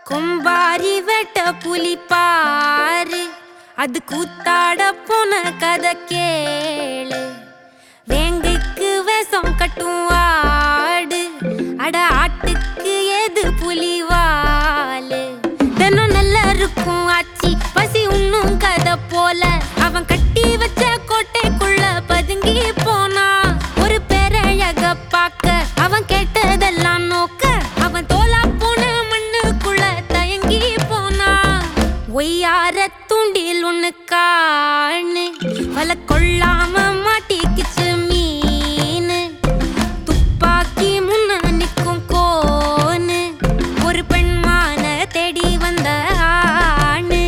கொம்பாரி வெட்ட புலி பாரு அது கூத்தாட போன கதை கேளு வேங்கைக்கு விஷம் கட்டும் ஆடு அட ஆட்டுக்கு ஏது புலி வாலு தினம் நல்லா இருக்கும் ஆச்சி பசி உண்ணும் கதை போல அவன் கட்டி வச்ச கோட்டைக்குள்ள பதுங்கி போனா ஒரு பேரழக பார்க்க அவன் கேட்டதெல்லாம் நோக்க அவன் தோலா போன மண்ணுக்குள்ள தயங்கி போனா ஒய்யார தூண்டில் ஒண்ணு காணு வல கொள்ளாம மாட்டிக்கிச்சு மீனு துப்பாக்கி முன்ன நிற்கும் கோனு ஒரு பெண்மான தேடி வந்த ஆணு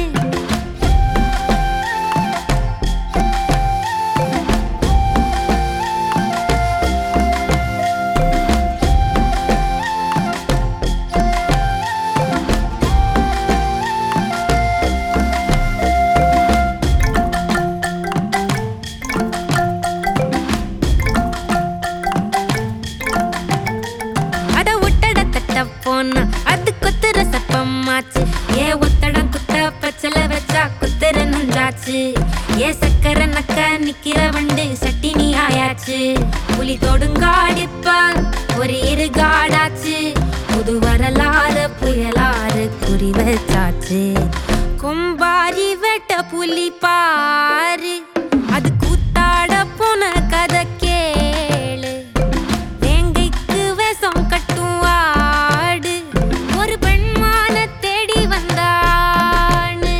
அட ஒட்டட தட்ட போனா அது கொத்துற சப்பமாச்சு ஏ ஒத்தடம் குத்த பச்சல வச்சா குத்துற நஞ்சாச்சு ஏ சக்கர நக்க நிக்கிற வண்டு சட்டினி ஆயாச்சு புலி தொடுங்காடிப்ப ஒரு இருகாடாச்சு புது வரலாறு புயலாறு குறி வச்சாச்சு கொம்பாரி வெட்ட புலி பாரு அது கூத்தாட போன கதை கேளு வேங்கைக்கு விஷம் கட்டும் ஆடு ஒரு பெண்மான தேடி வந்தான்னு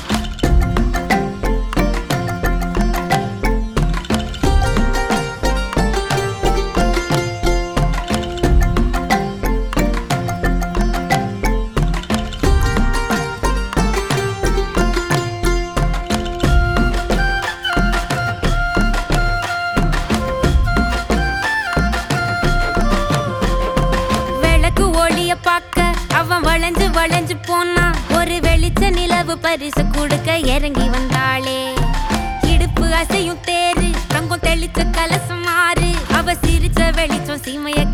விளக்கு ஒளிய பார்க்க அவன் வளைஞ்சு வளைஞ்சு போனான் ஒரு வெளிச்ச நிலவு பரிசு கொடுக்க இறங்கி வந்தாளே இடுப்பு அசையும் தேரு தங்கம் தெளிச்ச கலசம் மாறு அவ சிரிச்ச வெளிச்சம் சீமைய